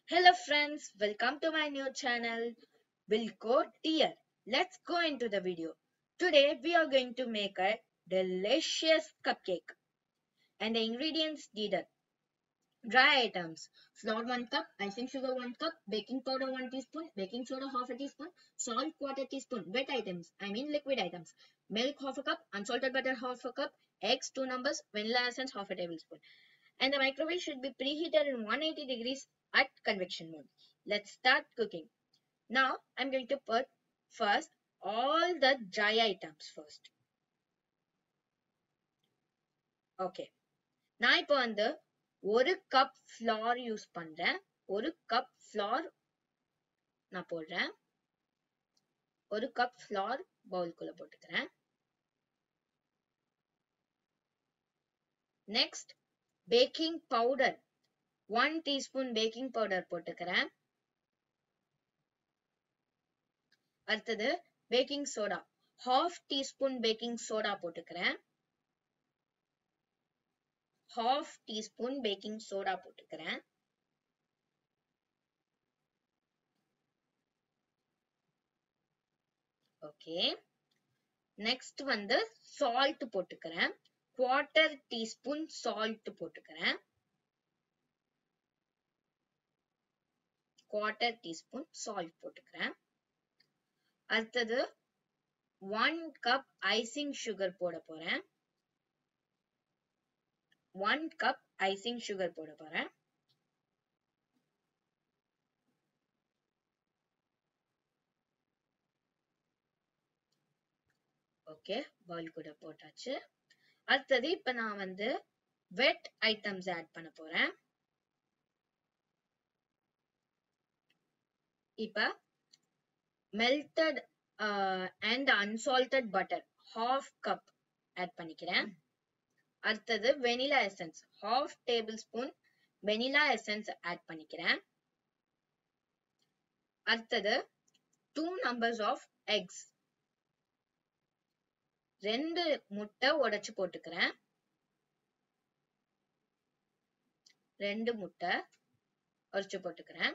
Hello friends, welcome to my new channel. We'll go dear. Let's go into the video. Today we are going to make a delicious cupcake. And the ingredients needed. Dry items. Flour 1 cup, icing sugar 1 cup, baking powder 1 teaspoon, baking soda half a teaspoon, salt quarter teaspoon. Wet items, I mean liquid items. Milk half a cup, unsalted butter half a cup, eggs 2 numbers, vanilla essence half a tablespoon. And the microwave should be preheated in 180 degrees at convection mode. Let's start cooking. Now I'm going to put first all the dry items first. Okay நான் இப்போ வந்து ஒரு cup flower use பண்றேன் ஒரு cup flower நான் போடுறேன் ஒரு cup flour பவுல்குள்ள போட்டுக்கிறேன் next baking powder one teaspoon baking powder போட்டுக்கிறேன் அடுத்தது baking soda half teaspoon baking soda போட்டுக்கிறேன் ஹாஃப் டீஸ்பூன் பேக்கிங் சோடா போட்டுக்கிறேன் ஓகே நெக்ஸ்ட் வந்து சால்ட் போட்டுக்கிறேன் குவார்டர் டீஸ்பூன் சால்ட் போட்டுக்கிறேன் குவார்டர் டீஸ்பூன் சால்ட் போட்டுக்கிறேன் அடுத்தது ஒன் கப் ஐசிங் சுகர் போட போறேன் ஒன் கப் ஐசிங் சுகர் போட போறேன் ஓகே பவுல் கூட போட்டாச்சு அடுத்தது இப்ப நான் வந்து வெட் ஐட்டம்ஸ் ஆட் பண்ண போறேன் இப்ப melted and unsalted butter half cup add பண்ணிக்கிறேன் அடுத்தது vanilla essence half tablespoon vanilla essence add பண்ணிக்கிறேன் அடுத்தது டூ நம்பர்ஸ் ஆஃப் எக்ஸ் ரெண்டு முட்டை உடைச்சு போட்டுக்கிறேன் ரெண்டு முட்டை உடைச்சு போட்டுக்கிறேன்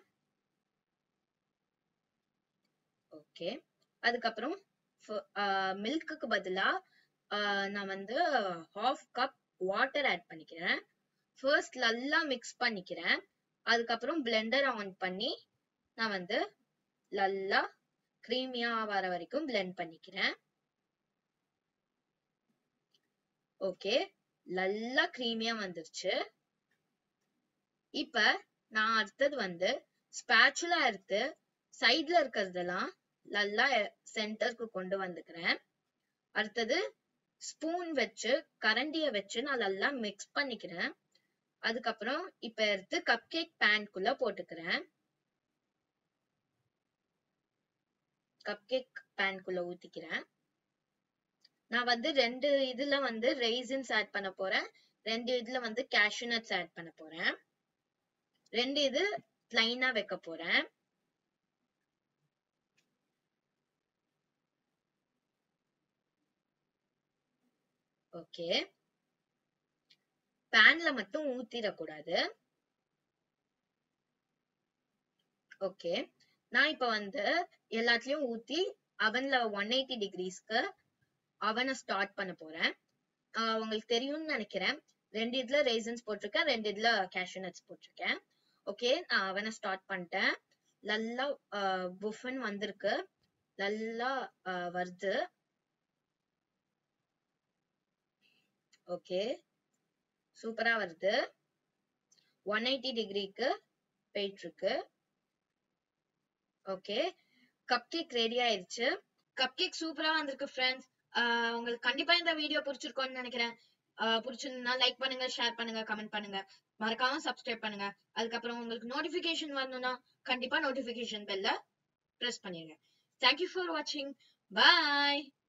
ஓகே அதுக்கப்புறம் மில்க்குக்கு பதிலா நான் வந்து ஹாஃப் கப் வாட்டர் ஆட் பண்ணிக்கிறேன் ஃபர்ஸ்ட் நல்லா மிக்ஸ் பண்ணிக்கிறேன் அதுக்கப்புறம் பிளெண்டர் ஆன் பண்ணி நான் வந்து நல்லா க்ரீமியா வர வரைக்கும் பிளெண்ட் பண்ணிக்கிறேன் ஓகே நல்லா க்ரீமியா வந்துருச்சு இப்ப நான் அடுத்தது வந்து ஸ்பேச்சுலா எடுத்து சைட்ல இருக்கிறதெல்லாம் நல்லா சென்டருக்கு கொண்டு வந்துக்கிறேன் அடுத்தது ஸ்பூன் வச்சு கரண்டிய வச்சு நான் நல்லா மிக்ஸ் பண்ணிக்கிறேன் அதுக்கப்புறம் இப்ப எடுத்து கப் கேக் பேன்குள்ள போட்டுக்கிறேன் கப் கேக் பேன்குள்ள ஊத்திக்கிறேன் நான் வந்து ரெண்டு இதுல வந்து ரெய்சின்ஸ் ஆட் பண்ண போறேன் ரெண்டு இதுல வந்து கேஷ்யூ நட்ஸ் ஆட் பண்ண போறேன் ரெண்டு இது பிளைனா வைக்க போறேன் ஓகே பேன்ல மட்டும் ஊத்திடக்கூடாது ஓகே நான் இப்ப வந்து எல்லாத்துலயும் ஊத்தி அவன்ல ஒன் எயிட்டி டிகிரிஸ்க்கு அவனை ஸ்டார்ட் பண்ண போறேன் உங்களுக்கு தெரியும்னு நினைக்கிறேன் ரெண்டு இதுல ரேசன்ஸ் போட்டிருக்கேன் ரெண்டு இதுல கேஷ்யூ நட்ஸ் போட்டிருக்கேன் ஓகே நான் அவனை ஸ்டார்ட் பண்ணிட்டேன் நல்லா புஃபன் வந்திருக்கு நல்லா வருது ஓகே சூப்பரா வருது ஒன் எயிட்டி டிகிரிக்கு போயிட்டு இருக்கு ஓகே கப் கேக் ரெடி ஆயிருச்சு கப் கேக் சூப்பரா வந்திருக்கு ஃப்ரெண்ட்ஸ் உங்களுக்கு கண்டிப்பா இந்த வீடியோ பிடிச்சிருக்கோம்னு நினைக்கிறேன் பிடிச்சிருந்தா லைக் பண்ணுங்க ஷேர் பண்ணுங்க கமெண்ட் பண்ணுங்க மறக்காம சப்ஸ்கிரைப் பண்ணுங்க அதுக்கப்புறம் உங்களுக்கு நோட்டிபிகேஷன் வரணும்னா கண்டிப்பா நோட்டிபிகேஷன் பெல்ல பிரஸ் பண்ணிருங்க தேங்க்யூ ஃபார் வாட்சிங் பாய்